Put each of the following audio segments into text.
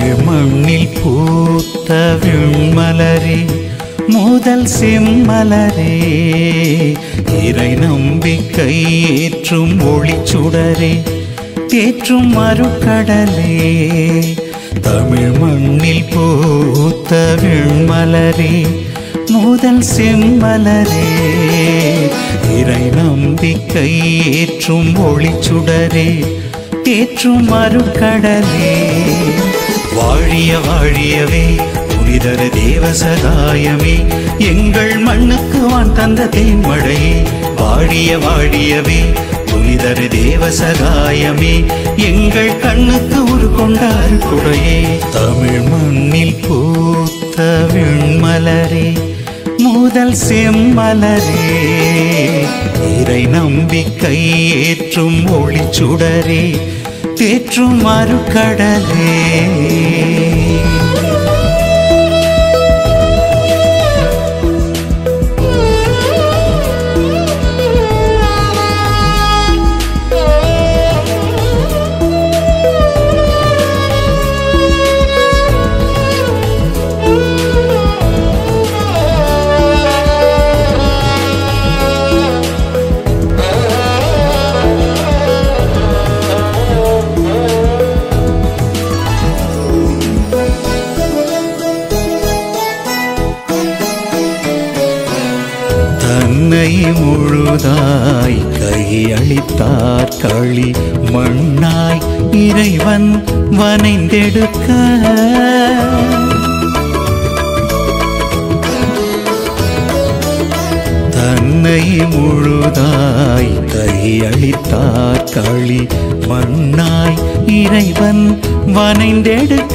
தமிழ் மண்ணில் பூத்த விண்மலரே முதல் செம்மலரே இறை நம்பிக்கை ஏற்றும் ஒளிச்சுடரே தேற்றும் மறுக்கடலே தமிழ் மண்ணில் பூத்த விண்மலரே முதல் செம்மலரே இறை நம்பிக்கை ஏற்றும் ஒளிச்சுடரே தேற்றும் மறுக்கடலே வாழிய வாழியவே புனிதர தேவ சகாயமே எங்கள் மண்ணுக்கு வான் தந்த தேன்மழையே வாழிய வாழியவே புனிதர தேவ சகாயமே எங்கள் கண்ணுக்கு உரு கொண்டார் குடையே தமிழ் மண்ணில் பூத்த விண்மலரே முதல் செம்மலரே இறை நம்பிக்கை ஏற்றும் ஒளிச்சுடரே தேற்றும் மறுக்கடலே தன்னை முழுதாய் கையளித்தார் களி மண்ணாய் இறைவன் வனைந்தெடுக்க தன்னை முழுதாய் கையளித்தார் களி மண்ணாய் இறைவன் வனைந்தெடுக்க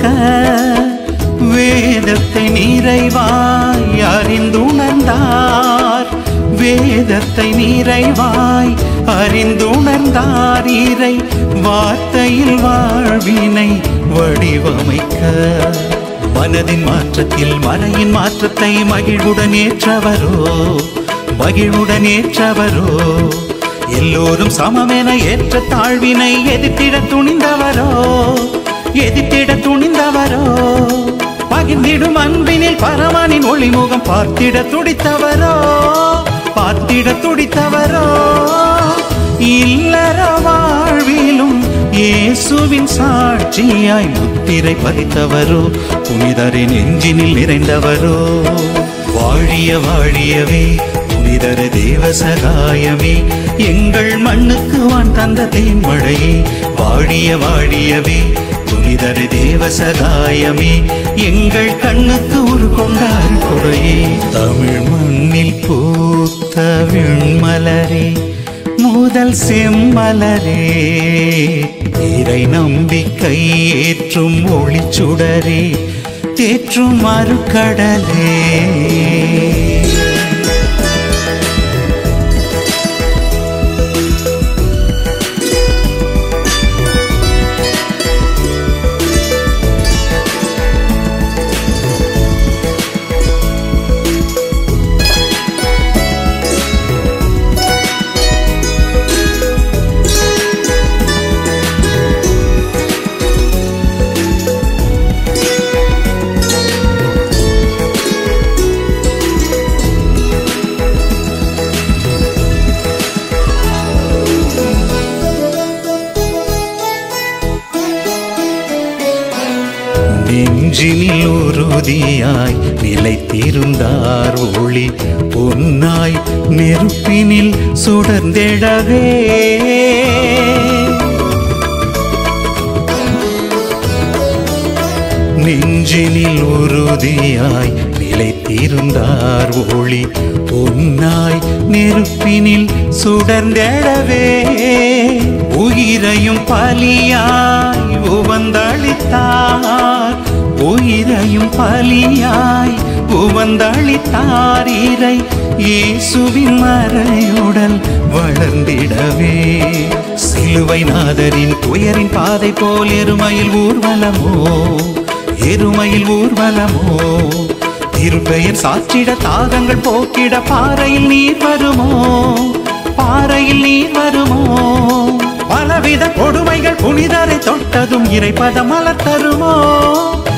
வேதத்தை நிறைவாய் அறிந்துணர்ந்தார் வேதத்தை நிறைவாய் அறிந்துணர்ந்தார் இறை வார்த்தையில் வாழ்வினை வடிவமைக்க மனதின் மாற்றத்தில் மனையின் மாற்றத்தை மகிழ்வுடன் ஏற்றவரோ மகிழ்வுடன் ஏற்றவரோ எல்லோரும் சமமென ஏற்ற தாழ்வினை எதிர்த்திட துணிந்தவரோ எதிர்த்திட துணிந்தவரோ பகிர்ந்திடும் அன்பினில் பரமனின் ஒளிமுகம் பார்த்திட துடித்தவரோ பார்த்திட துடித்தவரோ இல்லற வாழ்விலும் இயேசுவின் சாட்சியாய் முத்திரை பதித்தவரோ புனிதரின் நெஞ்சினில் நிறைந்தவரோ வாழிய வாழியவே புனிதர தேவ சகாயமே எங்கள் மண்ணுக்கு வான் தந்த தேன்மழையே வாழிய வாழியவே புனிதர தேவ சகாயமே எங்கள் கண்ணுக்கு உரு கொண்டார் கொடையே தமிழ் மண்ணில் பூத்த விண்மலரே முதல் செம்மலரே இறை நம்பிக்கை ஏற்றும் ஒளிச்சுடரே தேற்றும் மறுக்கடலே நெஞ்சினில் உறுதியாய் நிலைத்திருந்தார் ஒளி பொன்னாய் நெருப்பினில் சுடர்ந்தெழவே நெஞ்சினில் உறுதியாய் நிலைத்திருந்தார் ஒளி பொன்னாய் நெருப்பினில் சுடர்ந்தெழவே உயிரையும் பலியாய் உவந்தளித்தார் உயிரையும் பலியாய் உவந்தளித்தார் இறை இயேசுவின் மறையுடல் வளர்ந்திடவே சிலுவை நாதரின் துயரின் பாதை போல் எருமையில் ஊர்வலமோ எருமையில் ஊர்வலமோ திருப்பெயர் சாற்றிட தாகங்கள் போக்கிட பாறையில் நீர் வருமோ பாறையில் நீர் வருமோ பலவித கொடுமைகள் புனிதரை தொட்டதும் இறைப்பதம் மலர் தருமோ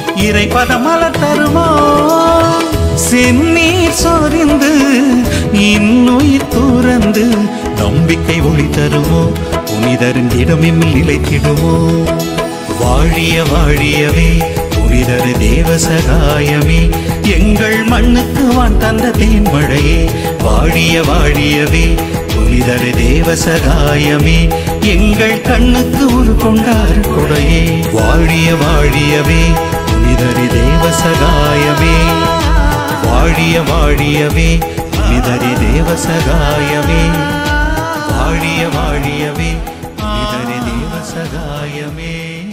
பதமலர் தருமோ செந்நீர் சொரிந்து இன்னுயிர் துறந்து நம்பிக்கை ஒளி தருமோ புனிதரின் இடமில் நிலைத்திடுமோ வாழிய வாழியவே புனிதரு தேவ சகாயமே எங்கள் மண்ணுக்கு வான் தந்த தேன்மழையே வாழிய வாழியவே புனிதரு தேவ சகாயமே எங்கள் கண்ணுக்கு ஒரு கொண்டார் கொடையே வாழிய வாழியவே புனிதரு தேவ சகாயமே வாழிய வாழியவே புனிதரி தேவ சகாயமே வாழிய வாழியவே புனிதரி தேவ சகாயமே